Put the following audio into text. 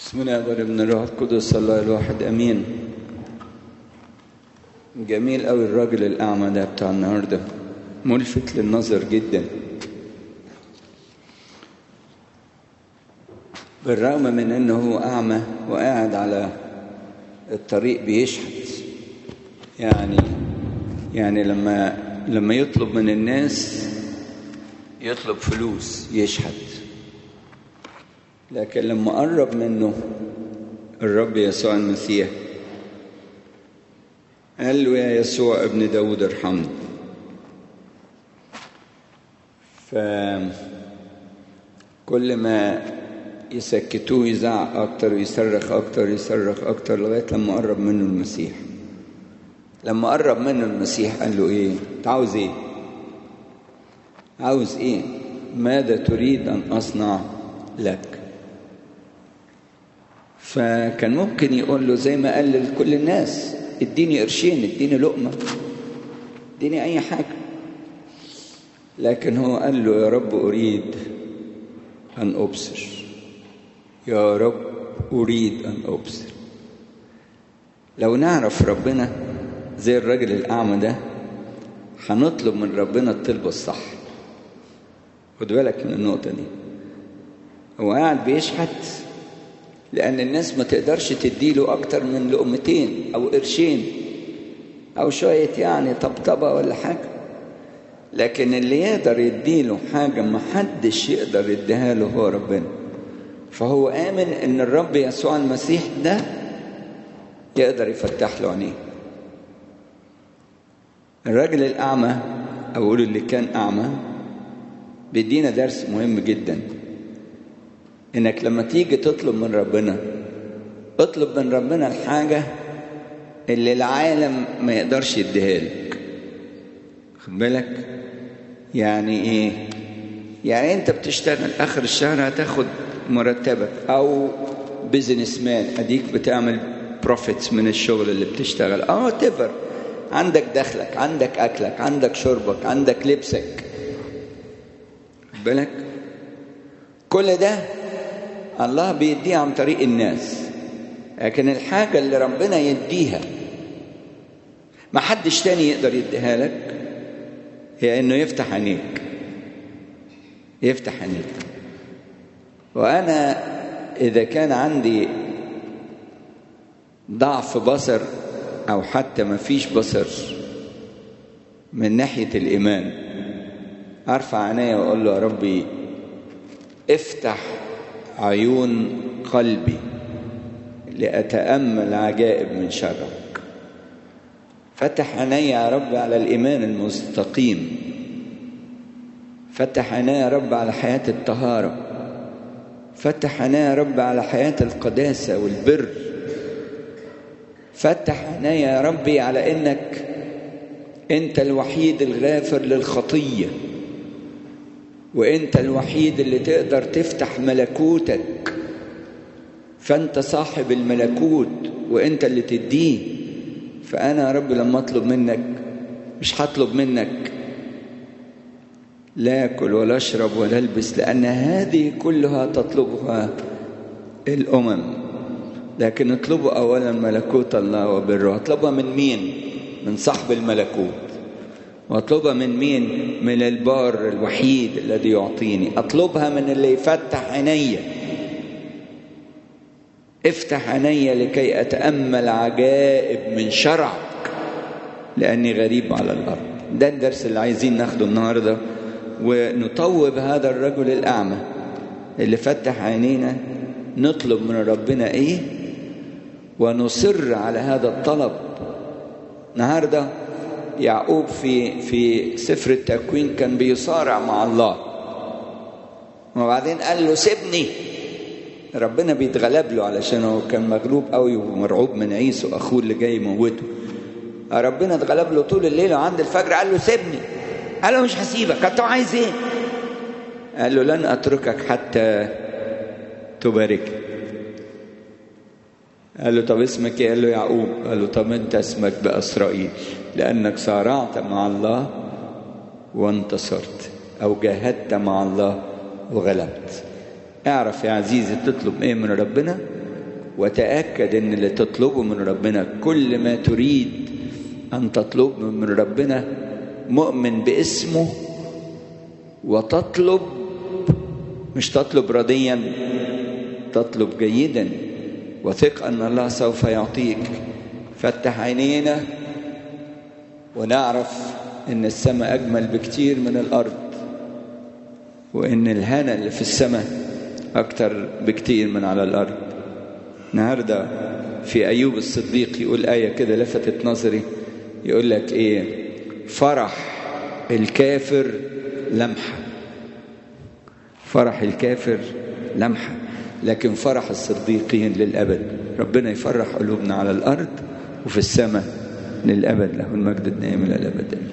بسم الله والابن الروح القدس الله الواحد امين جميل قوي الراجل الاعمى ده بتاع النهارده ملفت للنظر جدا بالرغم من انه هو اعمى وقاعد على الطريق بيشحت يعني يعني لما لما يطلب من الناس يطلب فلوس يشحت لكن لما قرب منه الرب يسوع المسيح قال له يا يسوع ابن داود ارحمني فكل ما يسكتوه يزعق أكتر ويصرخ أكتر يصرخ أكتر لغاية لما قرب منه المسيح لما قرب منه المسيح قال له إيه؟ أنت عاوز إيه؟ عاوز إيه؟ ماذا تريد أن أصنع لك؟ فكان ممكن يقول له زي ما قال لكل الناس اديني قرشين اديني لقمة اديني أي حاجة لكن هو قال له يا رب أريد أن أبصر يا رب أريد أن أبصر لو نعرف ربنا زي الراجل الأعمى ده هنطلب من ربنا الطلبة الصح خد بالك من النقطة دي هو قاعد بيشحت لأن الناس ما تقدرش تديله أكتر من لقمتين أو قرشين أو شوية يعني طبطبة ولا حاجة لكن اللي يقدر يديله حاجة ما حدش يقدر يديها له هو ربنا فهو آمن إن الرب يسوع المسيح ده يقدر يفتح له عينيه الراجل الأعمى أو أقول اللي كان أعمى بيدينا درس مهم جدا إنك لما تيجي تطلب من ربنا اطلب من ربنا الحاجة اللي العالم ما يقدرش يديها لك خد بالك يعني ايه يعني انت بتشتغل اخر الشهر هتاخد مرتبك او بزنس مان اديك بتعمل بروفيتس من الشغل اللي بتشتغل اه تفر عندك دخلك عندك اكلك عندك شربك عندك لبسك خد بالك كل ده الله بيديه عن طريق الناس لكن الحاجة اللي ربنا يديها ما حدش تاني يقدر يديها لك هي انه يفتح عينيك يفتح عينيك وانا اذا كان عندي ضعف بصر او حتى ما فيش بصر من ناحيه الايمان ارفع عينيا واقول له يا ربي افتح عيون قلبي لاتامل عجائب من شرك فتح عيني يا رب على الإيمان المستقيم فتح عيني يا رب على حياة الطهارة فتح عيني يا رب على حياة القداسة والبر فتح عيني يا ربي على إنك أنت الوحيد الغافر للخطية وأنت الوحيد اللي تقدر تفتح ملكوتك فأنت صاحب الملكوت وأنت اللي تديه فأنا يا رب لما أطلب منك مش هطلب منك لا أكل ولا أشرب ولا ألبس لأن هذه كلها تطلبها الأمم لكن اطلبوا أولا ملكوت الله وبره اطلبها من مين؟ من صاحب الملكوت واطلبها من مين؟ من البار الوحيد الذي يعطيني اطلبها من اللي يفتح عيني افتح عيني لكي اتامل عجائب من شرعك لاني غريب على الارض ده الدرس اللي عايزين ناخده النهارده ونطوب هذا الرجل الاعمى اللي فتح عينينا نطلب من ربنا ايه ونصر على هذا الطلب النهارده يعقوب في في سفر التكوين كان بيصارع مع الله وبعدين قال له سيبني ربنا بيتغلب له علشان هو كان مغلوب قوي ومرعوب من عيسو اخوه اللي جاي يموته ربنا اتغلب له طول الليل وعند الفجر قال له سيبني قال له مش هسيبك انت عايز ايه قال له لن اتركك حتى تباركني قال له طب اسمك ايه قال له يعقوب قال له طب انت اسمك باسرائيل لانك صارعت مع الله وانتصرت او جاهدت مع الله وغلبت اعرف يا عزيزي تطلب ايه من ربنا وتأكد ان اللي تطلبه من ربنا كل ما تريد ان تطلبه من ربنا مؤمن باسمه وتطلب مش تطلب رديا تطلب جيدا وثق ان الله سوف يعطيك فتح عينينا ونعرف ان السماء اجمل بكتير من الارض وان الهنا اللي في السماء اكتر بكتير من على الارض النهارده في ايوب الصديق يقول ايه كده لفتت نظري يقول لك ايه فرح الكافر لمحه فرح الكافر لمحه لكن فرح الصديقين للابد ربنا يفرح قلوبنا على الارض وفي السماء للابد له المجد الدائم الى الابد